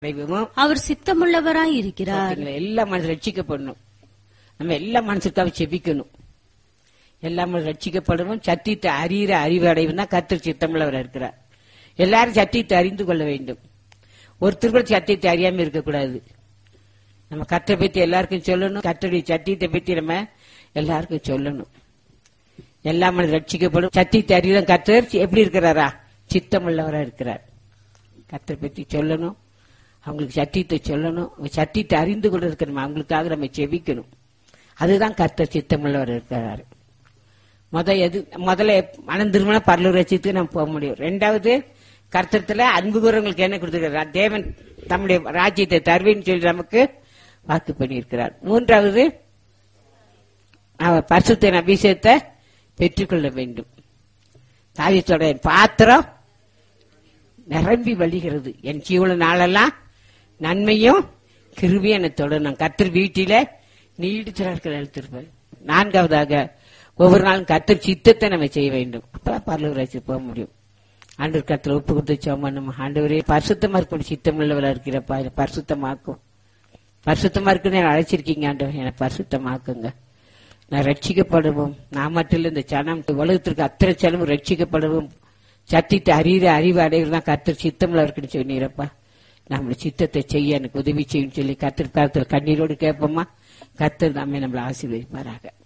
அடைவோம் அவர் சித்தமுள்ளவராய் இருக்கிறார் பாத்தீங்களா? எல்லா மனசு ரட்சிக்கப்படணும் நம்ம எல்லா மனசுக்காக செபிக்கணும் எல்லா மனசு ரட்சிக்கப்படணும் சத்தியத்தை அறிகிற அறிவு அடைவு தான் கத்தர் சித்தமுள்ளவர் இருக்கிறார் எல்லாரும் சத்தியத்தை அறிந்து கொள்ள வேண்டும் ஒருத்தர் கூட சத்தியத்தை அறியாம இருக்கக்கூடாது நம்ம கத்தை பத்தி எல்லாருக்கும் சொல்லணும் கத்தருடைய சத்தியத்தை பத்தி நம்ம எல்லாருக்கும் சொல்லணும் எல்லா மனது ரட்சிக்கப்படும் சத்தியத்தை அறிகிற கத்தர் எப்படி இருக்கிறாரா சித்தமுள்ளவரா இருக்கிறார் கத்தரை பத்தி சொல்லணும் அவங்களுக்கு சத்தியத்தை சொல்லணும் அவங்க சத்தியத்தை அறிந்து கொண்டு இருக்கணும் அவங்களுக்காக நம்ம செபிக்கணும் அதுதான் கர்த்தர் சித்தமுள்ளவர் இருக்கிறாரு முத எது முதல்ல மனம் திருமண பரலூர் ரசித்துக்கு நம்ம போக முடியும் ரெண்டாவது கர்த்தத்துல அன்பு கூறவங்களுக்கு என்ன கொடுத்திருக்கிறார் தேவன் தம்முடைய ராஜ்யத்தை தருவேன்னு சொல்லி நமக்கு வாக்கு பண்ணியிருக்கிறார் மூன்றாவது அவர் பரிசுத்தின் அபிஷேகத்தை பெற்றுக்கொள்ள வேண்டும் தாவித்தோட பாத்திரம் நிரம்பி வழிகிறது என் ஜீவன நாளெல்லாம் நன்மையும் கிருபியும் என்னை தொடரும் கத்தர் வீட்டில நீடிச்சு நாட்கள் எழுத்திருப்பார் நான்காவதாக ஒவ்வொரு நாளும் கத்தர் சித்தத்தை நம்ம செய்ய வேண்டும் அப்பதான் பரலூராட்சி போக முடியும் ஆண்டவர் கத்துல ஒப்பு கொடுத்து சோமனும் ஆண்டவரே பரிசுத்தமா இருக்கணும் சித்தம் உள்ளவரா இருக்கிறப்பா என்னை பரிசுத்தமாக்கும் பரிசுத்தமா இருக்குன்னு என்னை அழைச்சிருக்கீங்க ஆண்டவர் என்னை பரிசுத்தமாக்குங்க நான் ரட்சிக்கப்படுவோம் நான் மட்டும் இல்ல இந்த சனம் உலகத்திற்கு அத்தனை சனமும் ரட்சிக்கப்படுவோம் சத்தியத்தை அறிகிற அறிவு அடைவது தான் கத்தர் சித்தம்ல இருக்குன்னு சொன்னீரப்பா நம்மள சித்தத்தை செய்ய எனக்கு உதவி செய்யும் சொல்லி கத்தர் காலத்தில் கண்ணீரோடு கேட்போமா கத்தர் நம்மை நம்மளை ஆசீர்வதிப்பாராக